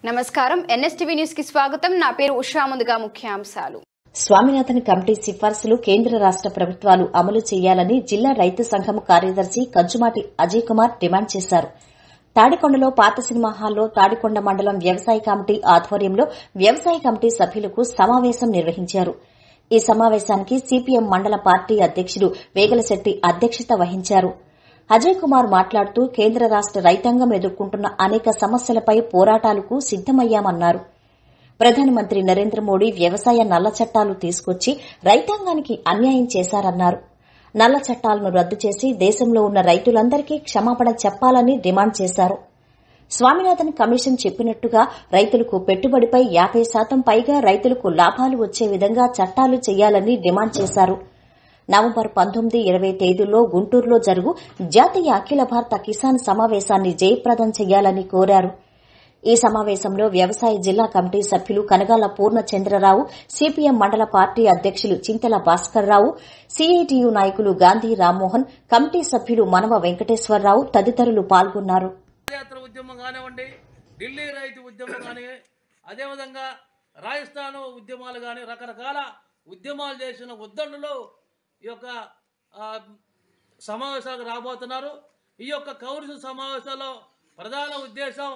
నమస్కారం NSTV news కి స్వాగతం నా పేరు ఉషా ముందుగా ముఖ్యాంశాలు స్వామినాథన్ కమిటీ సిఫార్సులు కేంద్ర రాష్ట ప్రభుత్వాలు అమలు చేయాలని జిల్లా రైతు సంఘం కార్యదర్శి కంచుమాటి అజయ్ కుమార్ డిమాండ్ చేశారు తాడికొండలో పాత సినిమా హాల్లో తాడికొండ మండలం వ్యవసాయ కమిటీ ఆధ్వర్యంలో వ్యవసాయ కమిటీ సభ్యులకు సమావేశం నిర్వహించారు ఈ సమావేశానికి సిపిఎం మండల పార్టీ అధ్యకుడు వేగలశెట్టి అధ్యక్షత వహించారు అజయ్ కుమార్ మాట్లాడుతూ కేంద్ర రాష్ట రైతాంగం ఎదుర్కొంటున్న అనేక సమస్యలపై పోరాటాలకు సిద్దమయ్యామన్నారు ప్రధానమంత్రి నరేంద్ర మోడీ వ్యవసాయ నల్ల చట్టాలు తీసుకొచ్చి రైతాంగానికి అన్యాయం చేశారన్నారు నల్ల చట్టాలను రద్దు చేసి దేశంలో ఉన్న రైతులందరికీ క్షమాపణ చెప్పాలని డిమాండ్ చేశారు స్వామినాథన్ కమిషన్ చెప్పినట్టుగా రైతులకు పెట్టుబడిపై యాబై శాతం పైగా రైతులకు లాభాలు వచ్చే విధంగా చట్టాలు చేయాలని డిమాండ్ చేశారు నవంబర్ పంతొమ్మిది ఇరవై తేదీల్లో గుంటూరులో జరుగు జాతీయ అఖిల భారత కిసాన్ సమావేశాన్ని జయప్రదం చేయాలని కోరారు ఈ సమావేశంలో వ్యవసాయ జిల్లా కమిటీ సభ్యులు కనగాల పూర్ణచంద్రరావు సిపిఎం మండల పార్టీ అధ్యకులు చింతల భాస్కర్రావు సిఐటియు నాయకులు గాంధీ రామ్మోహన్ కమిటీ సభ్యులు మనవ వెంకటేశ్వరరావు తదితరులు పాల్గొన్నారు పాదయాత్ర ఉద్యమం కానివ్వండి ఢిల్లీ రైతు ఉద్యమం కానీ అదేవిధంగా రాజస్థాన్ ఉద్యమాలు కానీ రకరకాల ఉద్యమాలు చేసిన ఉద్దండులు ఈ యొక్క ఆ, సమావేశాలకు రాబోతున్నారు ఈ యొక్క కౌన్సిల్ సమావేశాల్లో ప్రధాన ఉద్దేశం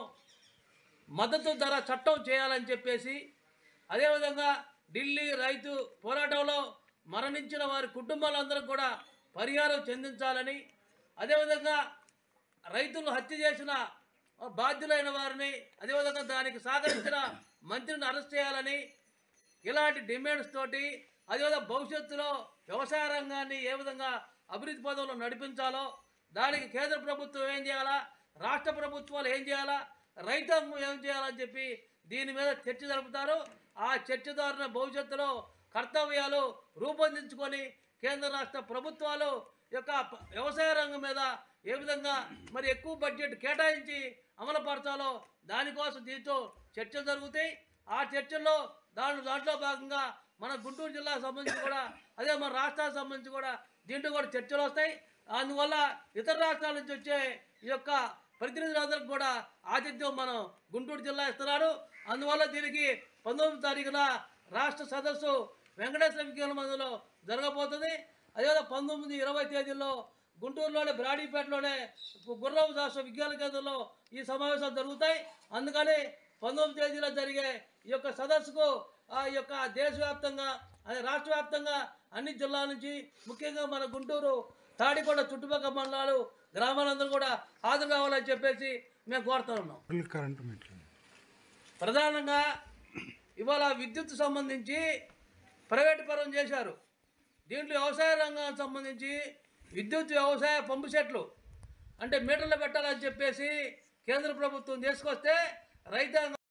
మద్దతు ధర చట్టం చేయాలని చెప్పేసి అదేవిధంగా ఢిల్లీ రైతు పోరాటంలో మరణించిన వారి కుటుంబాలందరూ కూడా పరిహారం చెందించాలని అదేవిధంగా రైతులు హత్య చేసిన బాధ్యులైన వారిని అదేవిధంగా దానికి సహకరించిన మంత్రిని అరెస్ట్ చేయాలని ఇలాంటి డిమాండ్స్ తోటి అదేవిధంగా భవిష్యత్తులో వ్యవసాయ రంగాన్ని ఏ విధంగా అభివృద్ధి పదంలో నడిపించాలో దానికి కేంద్ర ప్రభుత్వం ఏం చేయాలా రాష్ట్ర ప్రభుత్వాలు ఏం చేయాలా రైతాంగం ఏం చేయాలని చెప్పి దీని మీద చర్చ జరుపుతారు ఆ చర్చ ద్వారా భవిష్యత్తులో కర్తవ్యాలు రూపొందించుకొని కేంద్ర రాష్ట్ర ప్రభుత్వాలు యొక్క ప- వ్యవసాయ రంగం మీద ఏ విధంగా మరి ఎక్కువ బడ్జెట్ కేటాయించి అమలుపరచాలో దానికోసం దీంతో చర్చలు జరుగుతాయి ఆ చర్చల్లో దాని దాంట్లో భాగంగా మన గుంటూరు జిల్లాకు సంబంధించి కూడా అదే మన రాష్ట్రానికి సంబంధించి కూడా దీంట్లో కూడా చర్చలు వస్తాయి అందువల్ల ఇతర రాష్ట్రాల నుంచి వచ్చే ఈ యొక్క ప్రతినిధులందరికీ కూడా ఆతిథ్యం మనం గుంటూరు జిల్లా ఇస్తున్నారు అందువల్ల దీనికి పంతొమ్మిది తారీఖున రాష్ట్ర సదస్సు వెంకటేశ్వర విజ్ఞాన మందిలో జరగబోతుంది అదేవిధంగా పంతొమ్మిది ఇరవై తేదీల్లో గుంటూరులోనే బ్రాడీపేటలోనే గుర్రపు శాస్త్ర విజ్ఞాన కేంద్రంలో ఈ సమావేశాలు జరుగుతాయి అందుకని పంతొమ్మిది తేదీలో జరిగే ఈ యొక్క సదస్సుకు ఆ యొక్క దేశవ్యాప్తంగా అదే రాష్ట్ర వ్యాప్తంగా అన్ని జిల్లాల నుంచి ముఖ్యంగా మన గుంటూరు తాడికొండ చుట్టుపక్కల మండలాలు గ్రామాలందరూ కూడా హాజరు కావాలని చెప్పేసి మేము కోరుతా ఉన్నాం ఫుల్ కరెంటు మీటర్ ప్రధానంగా ఇవాళ విద్యుత్ సంబంధించి ప్రైవేట్ పరం చేశారు దీంట్లో వ్యవసాయ రంగానికి సంబంధించి విద్యుత్ వ్యవసాయ పంపు సెట్లు అంటే మీటర్లు పెట్టాలని చెప్పేసి కేంద్ర ప్రభుత్వం తీసుకొస్తే రైతాంగం